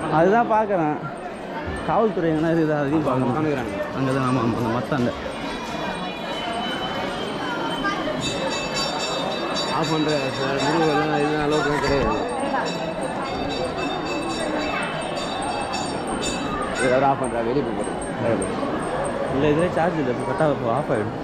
அதுதான் பார்க்குறேன் காவல்துறை எங்கன்னா இருக்குது அதையும் பார்க்கணும் உட்காந்துக்கிறாங்க அங்கே தான் ஆமாம் ஆமாம் அந்த மத்தாண்ட ஆஃப் பண்ணுற முடிவுகள்லாம் இது அளவுக்குலாம் கிடையாது ஏதாவது ஆஃப் பண்ணுறா வெளியே போய் போகிறேன் இல்லை இதில் சார்ஜ் இல்லை இப்போ கட்டாக இப்போ ஆஃப் ஆகிடும்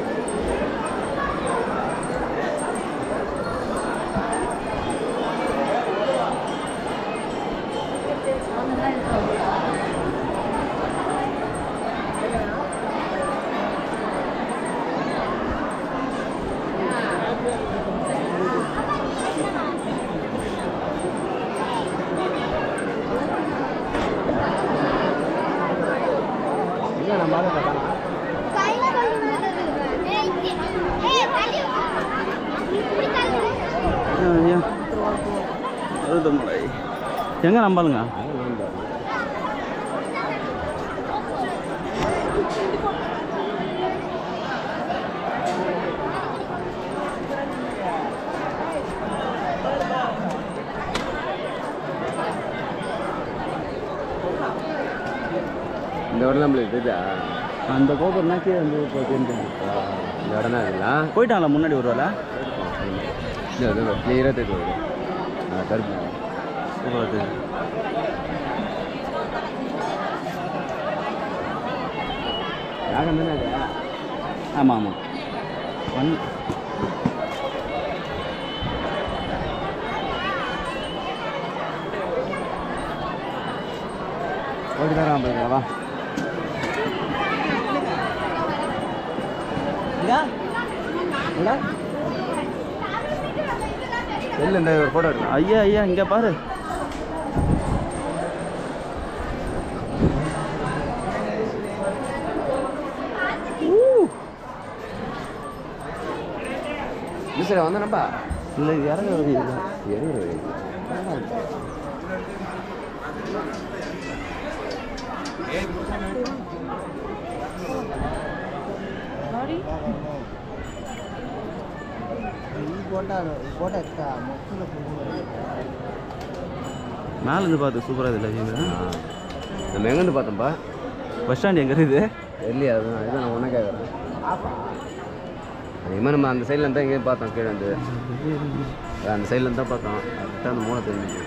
இல்லை நம்ம பார்க்க கட்டானா கையில கொண்டு வந்தது. ஏய், இங்க. ஏய், தள்ளி வா. இப்படி தள்ளி வா. ஐயா அறுபத்தொம்பது எங்கே நம்பாளுங்க இந்த இடம் நம்மளுக்கு தெரியுதா அந்த கோபுரம்னா கீழே வந்து இப்போ தெரிஞ்சு இந்த இடம் தான் இருக்குங்களா போயிட்டாங்களா முன்னாடி ஒரு வேலை இல்லை அது கிளியராக தெரியுது ஆ கருப்பு சூப்பராக தெரியுது யாகம் தானே அது ஆமாம் ஆமாம் ஒன் ஓடி தான் ராம வா செல்லு இந்த ஒரு ஃபோட்டோ எடுக்கலாம் ஐயா ஐயா இங்கே பாரு ஈஸ்வரா வந்தானப்பா இல்லை இறங்க வழி இல்லை எருவு மேலே இருந்து பார்த்து சூப்பராக இதில் வியூ நம்ம எங்கேருந்து பார்த்தோம்ப்பா பஸ் ஸ்டாண்ட் எங்கே இருக்குது இல்லையா அதுதான் இதுதான் நான் ஒன்றா கேட்குறேன் அதிகமாக நம்ம அந்த சைடில் இருந்தால் எங்கேயும் பார்த்தோம் கீழே வந்து அந்த சைடில் இருந்தால் தான் பார்த்தோம் கரெக்டாக அந்த மூணை தெரிஞ்சு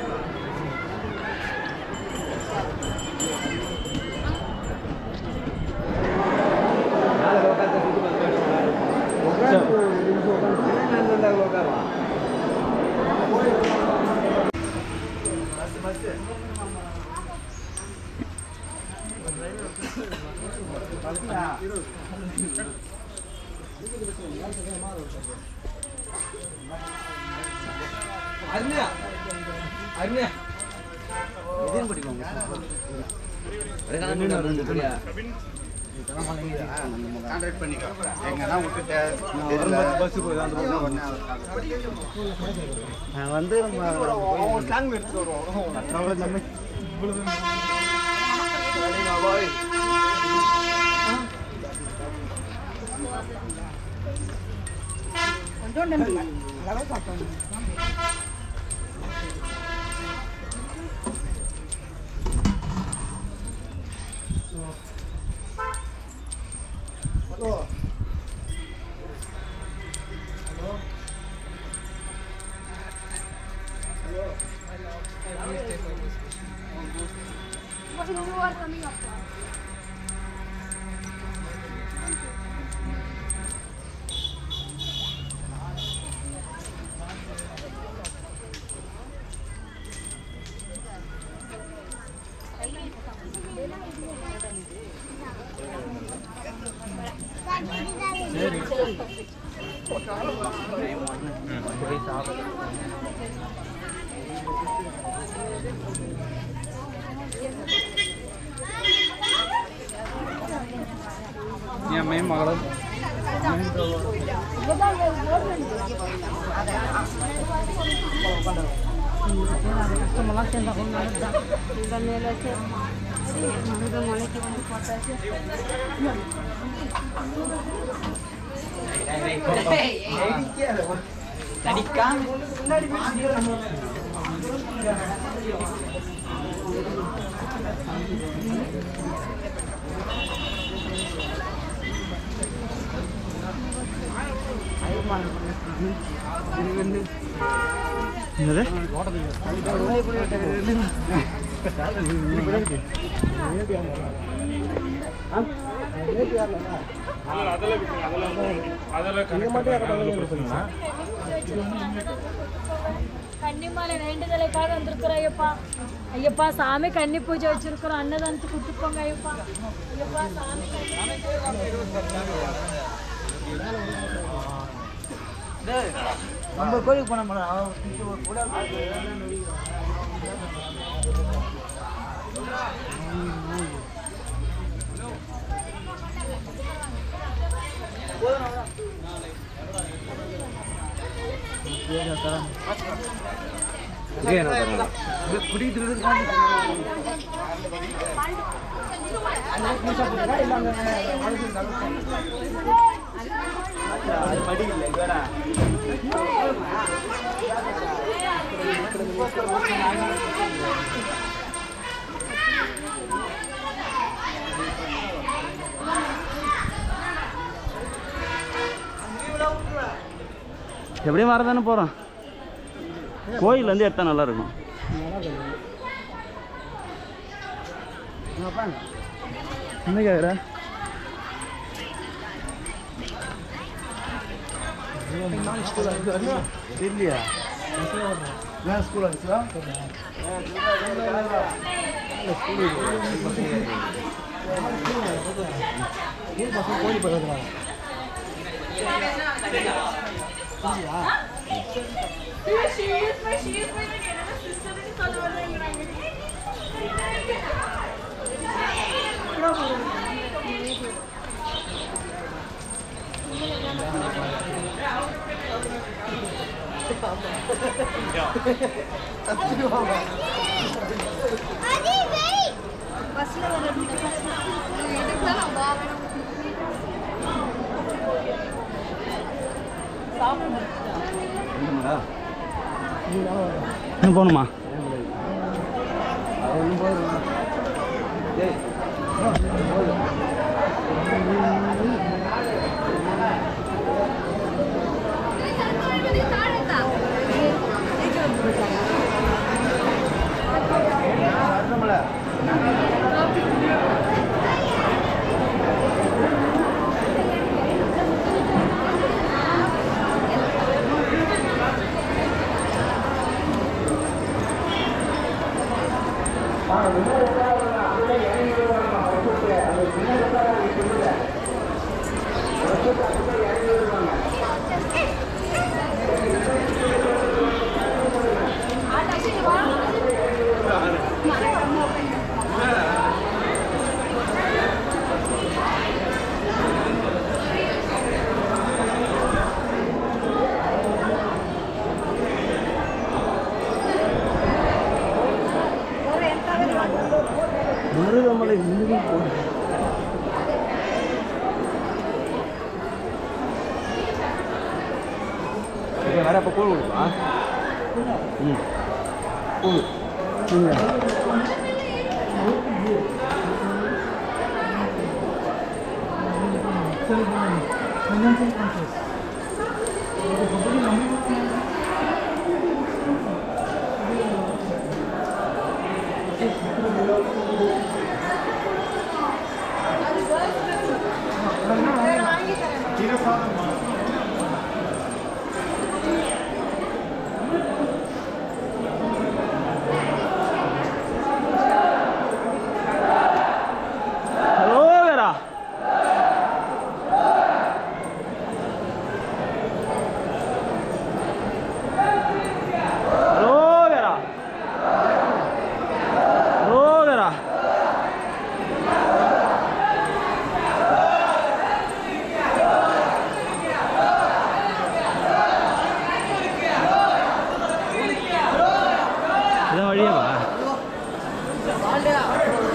நான் வந்து என் மையம் மகளும் கஷ்டமெல்லாம் சேர்ந்தா கொஞ்சம் நல்லதுதான் இந்த மேலாச்சு மனித மலைக்கு வந்து போட்டாச்சு நடிக்கா என்னது கன்னிமாலை வேண்டுதலைக்காக வந்திருக்கிறோம் ஐயப்பா ஐயப்பா சாமி கன்னி பூஜை வச்சிருக்கிறோம் அன்னதானத்துக்கு கொடுத்துப்போங்க ஐயப்பா ஐயப்பா சாமி நம்ம கோயிலுக்கு போன இங்கே என்ன தராங்க எப்படியும் வர தானே போகிறோம் கோயிலேருந்து எடுத்தால் நல்லா இருக்கும் என்ன கேட்குற இல்லையா ஸ்கூல் ஆச்சுங்களா கோயில் பக்கத்தில் அடி வெய் பஸ்ல வர இதுக்கு தான் நான் பாவணும் இன்னும் போகணுமா மருதமலை முருகன் கோயில் வேற அப்போ கூழ் கொடுப்பா ம் hello Vera hello Vera hello Vera இதான் வழியாவா